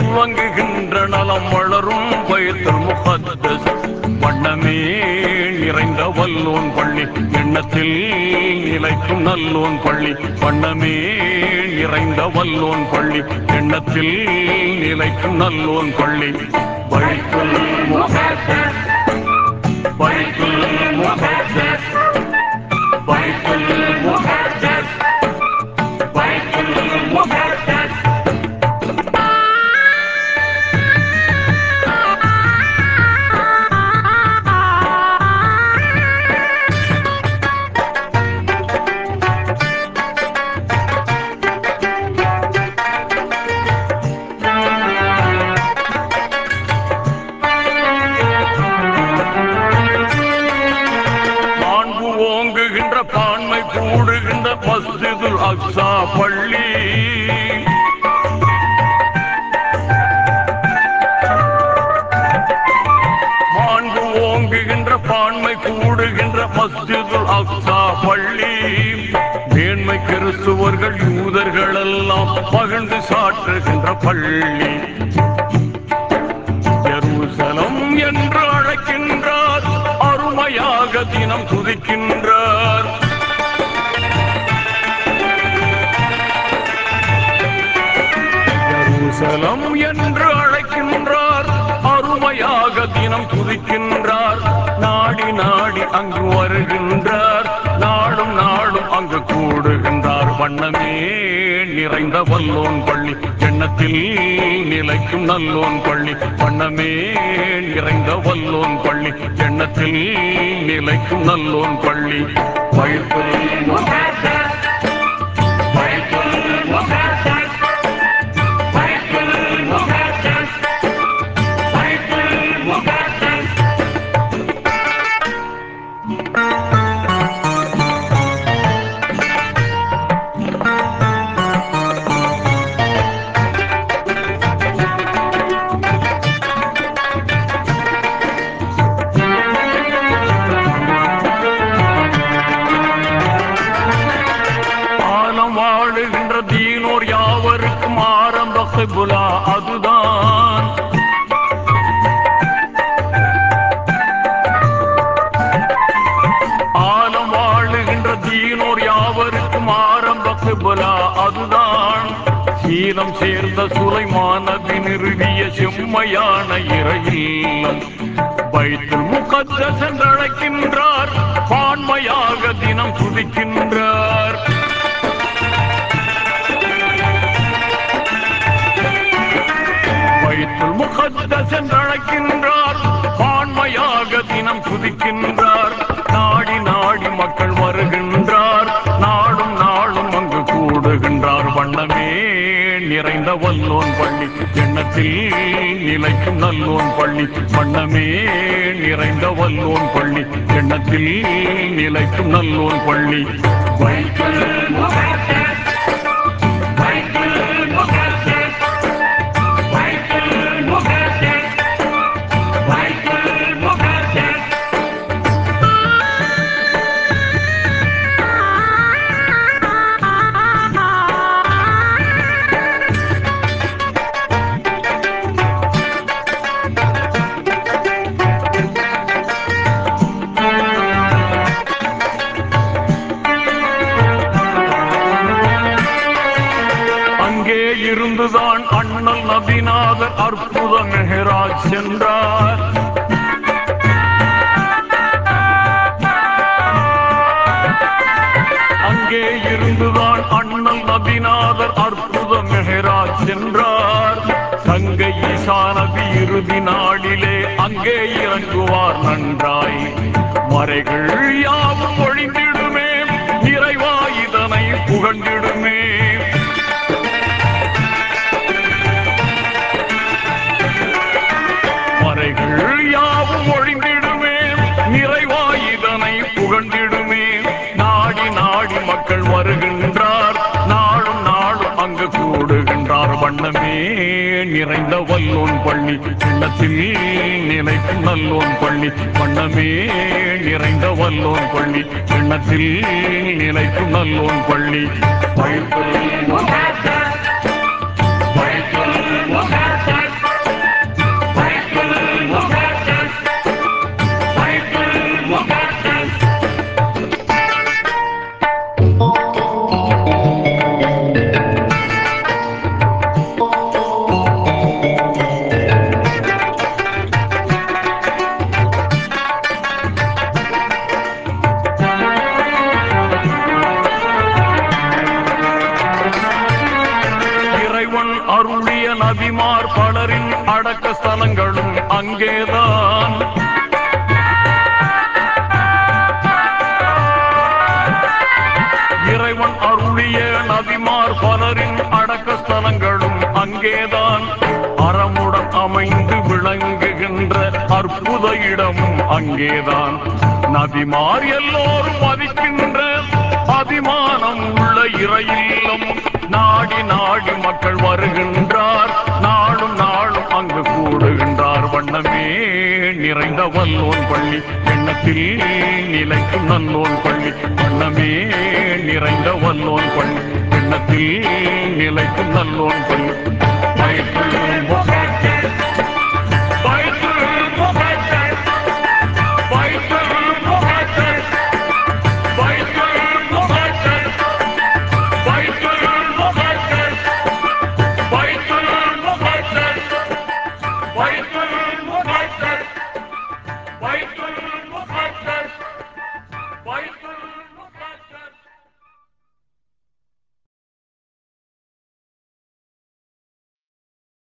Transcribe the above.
துவங்குகின்ற நலம் வளரும் பயத்தில் முகத்தஸ் வண்ணமே நிறைந்த வல்லோன் பள்ளி எண்ணத்தில் நிலைக்கும் நல்லோன் பள்ளி வண்ணமே நிறைந்த வல்லோன் பள்ளி எண்ணத்தில் நிலைக்கும் நல்லோன் பள்ளி பைத்துல் முகத்தஸ் பைத்துல் முகத்தஸ் பைத்துல் முகத்தஸ் பைத்துல் முகத்தஸ் மாண்பு ஓங்குகின்ற பான்மை கூடுகின்ற மஸ்ஜிதுல் அக்ஸா பள்ளி மாண்பு ஓங்குகின்ற பான்மை கூடுகின்ற மஸ்ஜிதுல் அக்ஸா பள்ளி மேன்மை கிறிஸ்துவர்கள் யூதர்கள் எல்லாம் மகிழ்ந்து சாற்றுகின்ற பள்ளி ஜெருசலம் என்று அழைக்கின்றார் அருமையாக தினம் துதிக்கின்றார் ஜெருசலம் என்று அழைக்கின்றார் அருமையாக தினம் துதிக்கின்றார் நாடி நாடி அங்கு வருகின்றார் நாளும் நாளும் அங்கு கூடுகின்றார் வண்ணமே நிறைந்த வல்லோன் பள்ளி எண்ணத்தில் நிலைக்கும் நல்லோன் பள்ளி வண்ணமே நிறைந்த வல்லோன் பள்ளி எண்ணத்தில் நிலைக்கும் நல்லோன் பள்ளி வயிற்றில் முகத்தஸ், வயிற்றில் முகத்தஸ், வயிற்றில் முகத்தஸ், வயிற்றில் முகத்தஸ். ஆலம் வாழுகின்ற தீனோர் யாவருக்கும் ஆரம்ப கிபுலா அதுதான் ஆலம் வாழுகின்ற தீனோர் யாவருக்கும் ஆரம்ப கிபுலா அதுதான் சீலம் சேர்ந்த சுலைமானதி நிறுவிய செம்மையான இறையில்லம் பைத்துல் முகத்தஸ் என்று அழைக்கின்றார் பான்மையாக தினம் துதிக்கின்றார் பைத்துல் முகத்தஸ் என்று அழைக்கின்றார் பான்மையாக தினம் துதிக்கின்றார் நாடி நாடி மக்கள் வருகின்றார் நாடும் நாளும் அங்கு கூடுகின்றார் வண்ணமே நிறைந்த வல்லோன் பள்ளி எண்ணத்தில் நிலைக்கும் நல்லோன் பள்ளி வண்ணமே நிறைந்த வல்லோன் பள்ளி எண்ணத்தில் நிலைக்கும் நல்லோன் பள்ளி வைத்தல் முகத்தஸ், வைத்தல் முகத்தஸ், வைத்தல் முகத்தஸ், வைத்தல் முகத்தஸ். அங்கே இருந்துதான் அண்ணல் நபிநாதர் அற்புத மெஹராஜ் சென்றார் அங்கே இருந்துதான் அண்ணல் நபிநாதர் அற்புத மெஹராஜ் சென்றார் சங்கை ஈசா நபி இறுதி நாளிலே அங்கே இறங்குவார் நன்றாய் மறைகள் யாவும் ஒழிந்திடுமே நிறைவா இதனை புகழ்ந்திடுமே மறைகள் யாவும் ஒழிந்திடுமே நிறைவாய் இதனை புகழ்ந்திடுமே நாடி நாடி மக்கள் வருகின்றார் நாளும் நாளும் அங்கு கூடுகின்றார் வண்ணமே நிறைந்த வல்லோன் பள்ளி எண்ணத்தில் நினைக்கும் நல்லோன் பள்ளி வண்ணமே நிறைந்த வல்லோன் பள்ளி எண்ணத்தில் நினைக்கும் நல்லோன் பள்ளி பைத்துல் முகத்தஸ், பைத்துல் முகத்தஸ், நபிமார் பலரின் அடக்க ஸ்தலங்களும் அங்கேதான் இறைவன் அருளிய நபிமார் பலரின் அடக்க ஸ்தலங்களும் அங்கேதான் அறமுடன் அமைந்து விளங்குகின்ற அற்புத இடமும் அங்கேதான் நபிமார் எல்லோரும் மதிக்கின்ற அபிமானம் உள்ள இறையில்லம் நாடி நாடி மக்கள் வருகின்றார் நாளும் நாளும் அங்கு கூடுகின்றார் வண்ணமே நிறைந்த வல்லோன் பள்ளி எண்ணத்தில் நிலைக்கும் நல்லோன் பள்ளி வண்ணமே நிறைந்த வல்லோன் பள்ளி எண்ணத்தில் நிலைக்கும் நல்லோன் பள்ளி வயிற்றில்